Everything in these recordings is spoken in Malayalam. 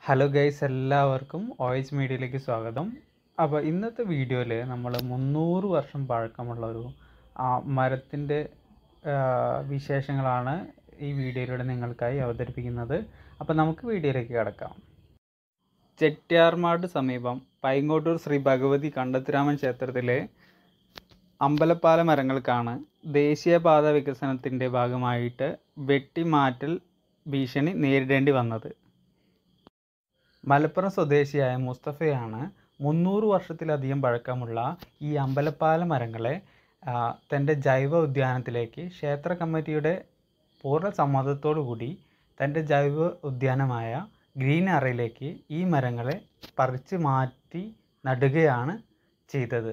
ഹലോ ഗൈസ് എല്ലാവർക്കും ഓയിസ് മീഡിയയിലേക്ക് സ്വാഗതം അപ്പോൾ ഇന്നത്തെ വീഡിയോയിൽ നമ്മൾ മുന്നൂറ് വർഷം പഴക്കമുള്ള ഒരു ആ, മരത്തിൻ്റെ ആ, വിശേഷങ്ങളാണ് ഈ വീഡിയോയിലൂടെ നിങ്ങൾക്കായി അവതരിപ്പിക്കുന്നത് അപ്പോൾ നമുക്ക് വീഡിയോയിലേക്ക് കിടക്കാം ചെട്ടിയാർമാട് സമീപം പൈങ്ങോട്ടൂർ ശ്രീ ഭഗവതി കണ്ടത്തിരാമൻ ക്ഷേത്രത്തിലെ അമ്പലപ്പാല മരങ്ങൾക്കാണ് ദേശീയപാത വികസനത്തിൻ്റെ ഭാഗമായിട്ട് വെട്ടിമാറ്റൽ ഭീഷണി നേരിടേണ്ടി വന്നത് മലപ്പുറം സ്വദേശിയായ മുസ്തഫയാണ് മുന്നൂറ് വർഷത്തിലധികം പഴക്കമുള്ള ഈ അമ്പലപ്പാല മരങ്ങളെ ആ, തൻ്റെ ജൈവ ഉദ്യാനത്തിലേക്ക് ക്ഷേത്ര കമ്മിറ്റിയുടെ പൂർണ്ണ സമ്മതത്തോടു കൂടി തൻ്റെ ജൈവ ഉദ്യാനമായ ഗ്രീൻ അറയിലേക്ക് ഈ മരങ്ങളെ പറിച്ച് മാറ്റി നടുകയാണ് ചെയ്തത്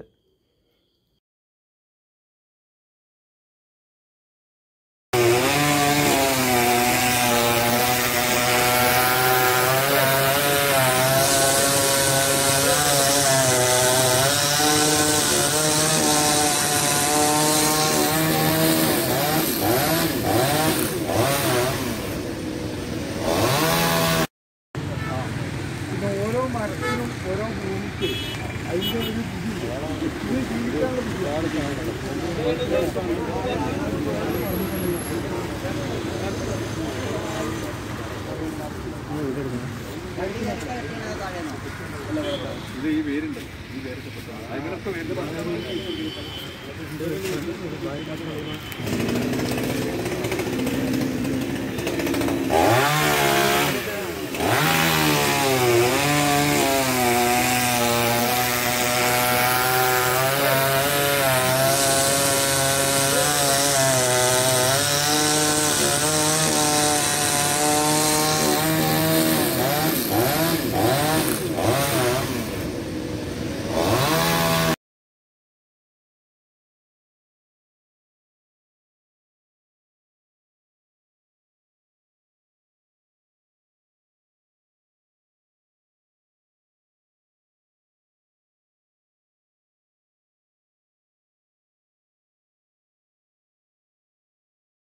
പിന്നെ ഓരോ മരത്തിനും ഓരോ ഭൂമിക്ക് അതിൻ്റെ ഒരു വിധിയുണ്ട്. ഇത് ജീവിക്കാനുള്ള ഇത് ഈ വേരുണ്ട് ഈ വേരൊക്കെ അതിനൊക്കെ വേര്